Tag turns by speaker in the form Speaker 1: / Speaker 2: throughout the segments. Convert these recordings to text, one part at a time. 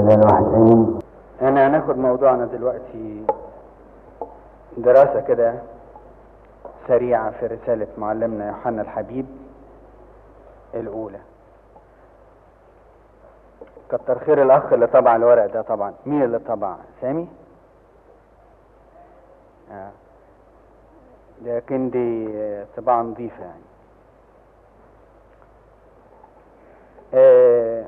Speaker 1: الواحد امين
Speaker 2: انا هناخد موضوعنا دلوقتي دراسة كده سريعة في رسالة معلمنا يوحنا الحبيب الأولى كتر خير الأخ اللي طبع الورق ده طبعا مين اللي طبع سامي؟ آه. لكن دي آه، طباعة نظيفة يعني آه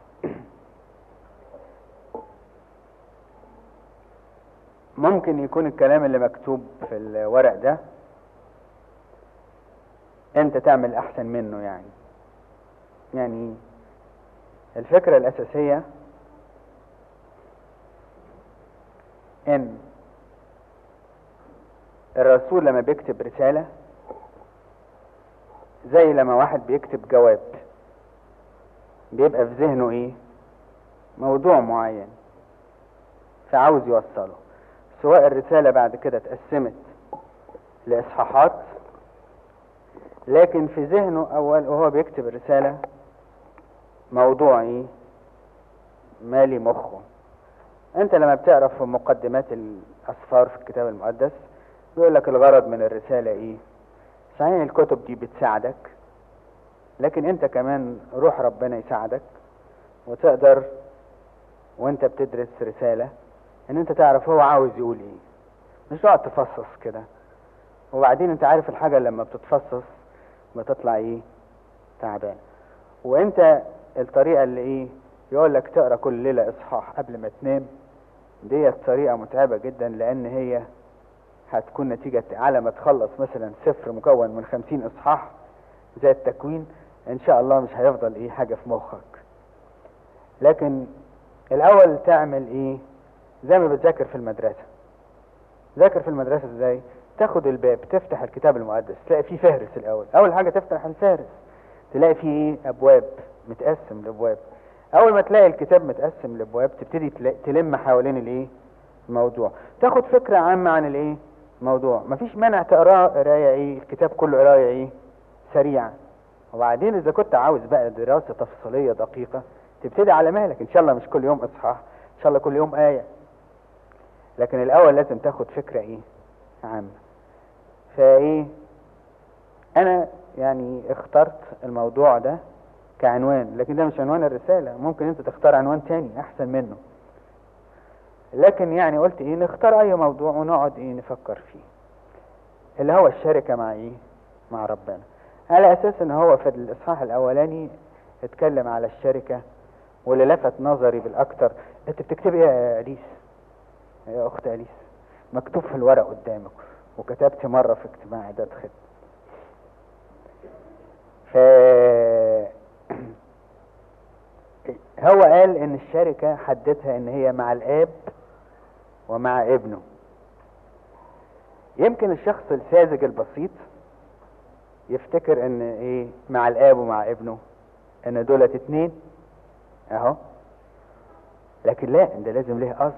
Speaker 2: ممكن يكون الكلام اللي مكتوب في الورق ده انت تعمل احسن منه يعني يعني الفكرة الاساسية ان الرسول لما بيكتب رسالة زي لما واحد بيكتب جواب بيبقى في ذهنه ايه موضوع معين فعاوز يوصله سواء الرسالة بعد كده اتقسمت لإصحاحات لكن في ذهنه أول وهو بيكتب الرسالة موضوع إيه؟ مالي مخه أنت لما بتعرف في مقدمات الأسفار في الكتاب المقدس بيقول لك الغرض من الرسالة إيه؟ صحيح الكتب دي بتساعدك لكن أنت كمان روح ربنا يساعدك وتقدر وأنت بتدرس رسالة ان انت تعرف هو عاوز يقول ايه مش تقعد تفصص كده وبعدين انت عارف الحاجة لما بتتفصص بتطلع ايه تعبان وانت الطريقة اللي ايه يقول لك تقرا كل ليلة اصحاح قبل ما تنام ديت طريقة متعبة جدا لان هي هتكون نتيجة على ما تخلص مثلا سفر مكون من خمسين اصحاح زي التكوين ان شاء الله مش هيفضل ايه حاجة في مخك لكن الاول تعمل ايه زي ما بتذاكر في المدرسة ذاكر في المدرسة ازاي تاخد الباب تفتح الكتاب المقدس تلاقي فيه فهرس الاول اول حاجة تفتح الفهرس تلاقي فيه ايه ابواب متقسم لابواب اول ما تلاقي الكتاب متقسم لابواب تبتدي تلا- تلم حوالين الايه الموضوع تاخد فكرة عامة عن الايه الموضوع مفيش مانع تقراه قراية ايه الكتاب كله قراية ايه سريعة وبعدين اذا كنت عاوز بقى دراسة تفصيلية دقيقة تبتدي على مهلك ان شاء الله مش كل يوم اصحاح ان شاء الله كل يوم آية لكن الاول لازم تاخد فكرة ايه عامة فايه انا يعني اخترت الموضوع ده كعنوان لكن ده مش عنوان الرسالة ممكن انت تختار عنوان تاني احسن منه لكن يعني قلت ايه نختار اي موضوع ونقعد ايه نفكر فيه اللي هو الشركة مع ايه مع ربنا على اساس ان هو في الاصحاح الاولاني اتكلم على الشركة واللي لفت نظري بالاكتر انت بتكتبي ايه يا اليس يا اخت اليس مكتوب في الورق قدامك وكتبت مرة في اجتماع اعداد خدمة ف هو قال ان الشركة حددها ان هي مع الاب ومع ابنه يمكن الشخص الساذج البسيط يفتكر ان ايه مع الاب ومع ابنه ان دولت اتنين اهو لكن لا ده لازم ليه قصد